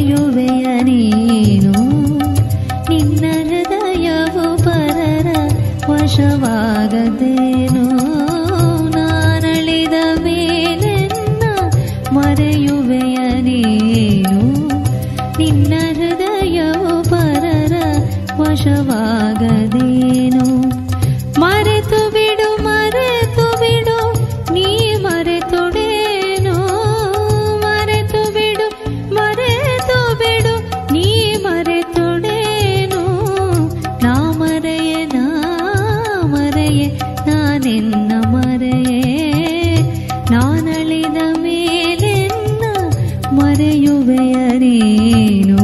ಮರೆಯುವೆಯ ನೀನು ನಿನ್ನ ಹೃದಯವು ಪರರ ವಶವಾಗದೇನು ನಾನಳಿದ ಮೇಲೆನ್ನ ಮರೆಯುವೆಯ ನೀನು ನಿನ್ನ ಹೃದಯವು ಪರರ ವಶವಾಗದೇನು ಮರೆತು ಬಿಡು ಮರೆತು ಬಿಡು ನೀ ಮರೆತೊಡೇನು ಮರೆತು ಬಿಡು ಮರೆತು ಬಿಡು ನೀ ಮರೆತೊಡೇನು ನಾ ಮರೆಯೆ ನಾ ಮರೆಯೆ ನಾನೆನ್ನ ಮರೆಯೆ ನಾನಳಿದ ಮೇಲೆನ್ನ ಮರೆಯುವೆಯ ನೀನು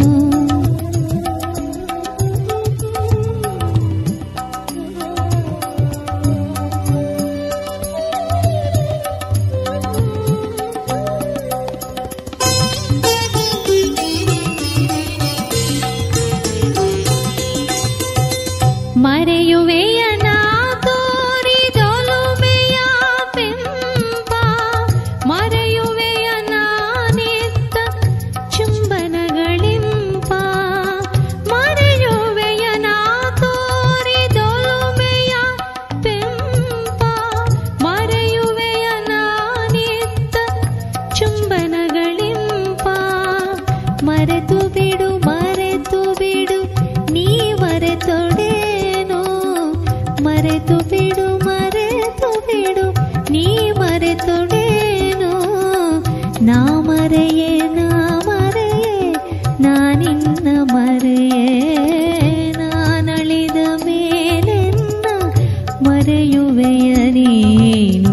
ಮರೆಯುವೆಯ ನಾ ತೋರಿದೊಲುಮೆಯ ಪೆಂಪ ಮರೆಯುವೆಯ ನಾನಿದ್ದ ಚುಂಬನಗಳಿಂಪ ಮರೆಯುವೆಯ ನಾ ತೋರಿದೊಲುಮೆಯ ಪೆಂಪ ಮರೆಯುವೆಯ ನಾನಿದ್ದ ಚುಂಬನಗಳಿಂಪ ಮರೆತು ಬಿಡು ಮರೆತು ಬಿಡು ನೀ ಮರೆತೊಡೇನು ಮರೆತು ಬಿಡು ಮರೆತು ಬಿಡು ನೀ ಮರೆತೊಡೇನು ನಾ ಮರೆಯೇ ನಾ ಮರೆಯೇ ನಾನಿನ್ನ ಮರೆಯೇ ನಾನಳಿದ ಮೇಲೆನ್ನ ಮರೆಯುವೆಯ ನೀನು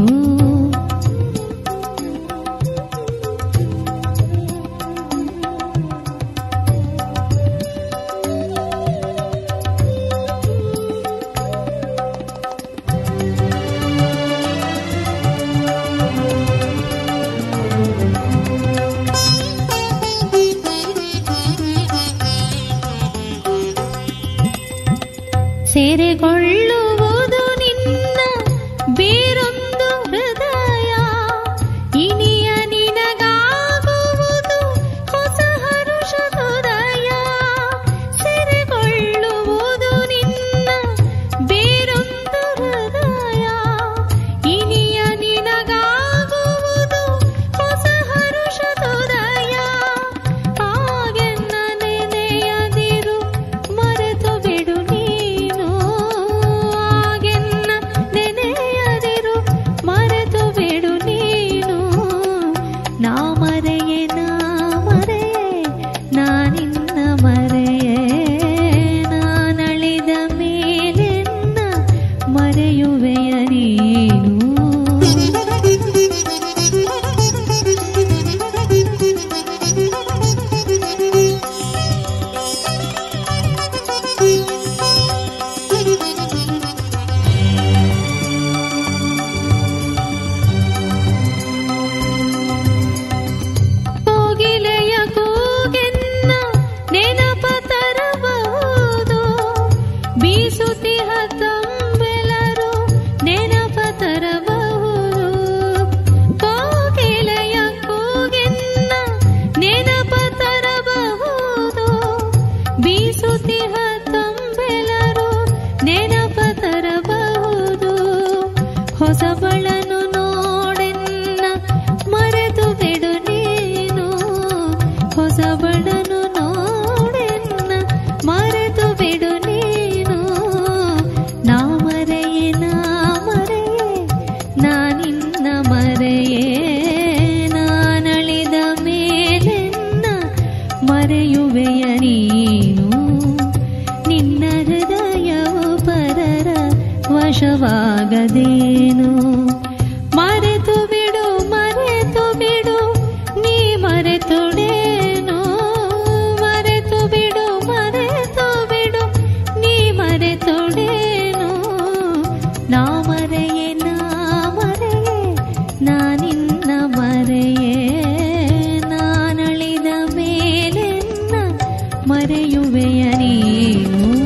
ಸೇರೆಗೊಳ್ಳುವುದು ನಿನ್ನ ಬೇರೊಂದು ಹೃದಯ ಇನಿಯ ನಿನಗಾಗುವುದು ಹೊಸ ಹರುಷ ಹೃದಯ ಸೆರೆಗೊಳ್ಳುವುದು ನಿನ್ನ ಬೇರೊಂದು ಹೃದಯ ಇನಿಯ ನಿನಗಾಗುವುದು ಹೊಸ ಹರುಷ ಹೃದಯ ಹಾಗೆನ್ನ ನೆನೆಯದಿರು ಮರೆತು ಬಿಡು ನೀನು ಹಾಗೆನ್ನ ನೆನೆಯದಿರು ಮರೆತು ಬಿಡು ನೀನು ನಾ ಮರೆಯೇ ನಾ ಮರೆಯೇ ನಾನಿನ್ನ ಮರೆಯೇ ನಾನಳಿದ ಮೇಲೆನ್ನ ಮರೆಯುವೆಯ ನೀನು ಕೋಗಿಲೆಯ ಕೂಗೆನ್ನ ನೆನಪ ತರಬಹುದು ಬೀಸುತ್ತಿಹ ತಂಬೆಲರು ನೆನಪ ತರಬಹುದು ಕೋಗಿಲೆಯ ಕೂಗೆನ್ನ ನೆನಪ ತರಬಹುದು ಬೀಸುತ್ತಿಹ ತಂಬೆಲರು ನೆನಪ ತರಬಹುದು ಹೊಸಬಳನು ನೋಡೆನ್ನ ಮರೆತು ಬಿಡು ನೀನು ಹೊಸಬಳನು ನೋಡೆನ್ನ ಮರೆತು ಬಿಡು ನೀನು ನಾ ಮರೆಯೇ ನಾ ಮರೆಯೇ ನಾನಿನ್ನ ಮರೆಯೇ ನಾನಳಿದ ಮೇಲೆನ್ನ ಮರೆಯುವೆಯ ನೀನು ನಿನ್ನ ಹೃದಯವು ಪರರ ವಶವಾಗದೇನು ಮರೆತು ಬಿಡು ಮರೆತು ಬಿಡು ನೀ ಮರೆತೊಡೇನು ಮರೆತು ಬಿಡು ಮರೆತು ಬಿಡು ನೀ ಮರೆತೊಡೇನು ನಾ ಮರೆಯೇ ನಾ ಮರೆಯೇ ನಾನಿನ್ನ ಮರೆಯೇ ನಾನಳಿದ ಮೇಲೆನ್ನ ಮರೆಯುವೆಯ ನೀನು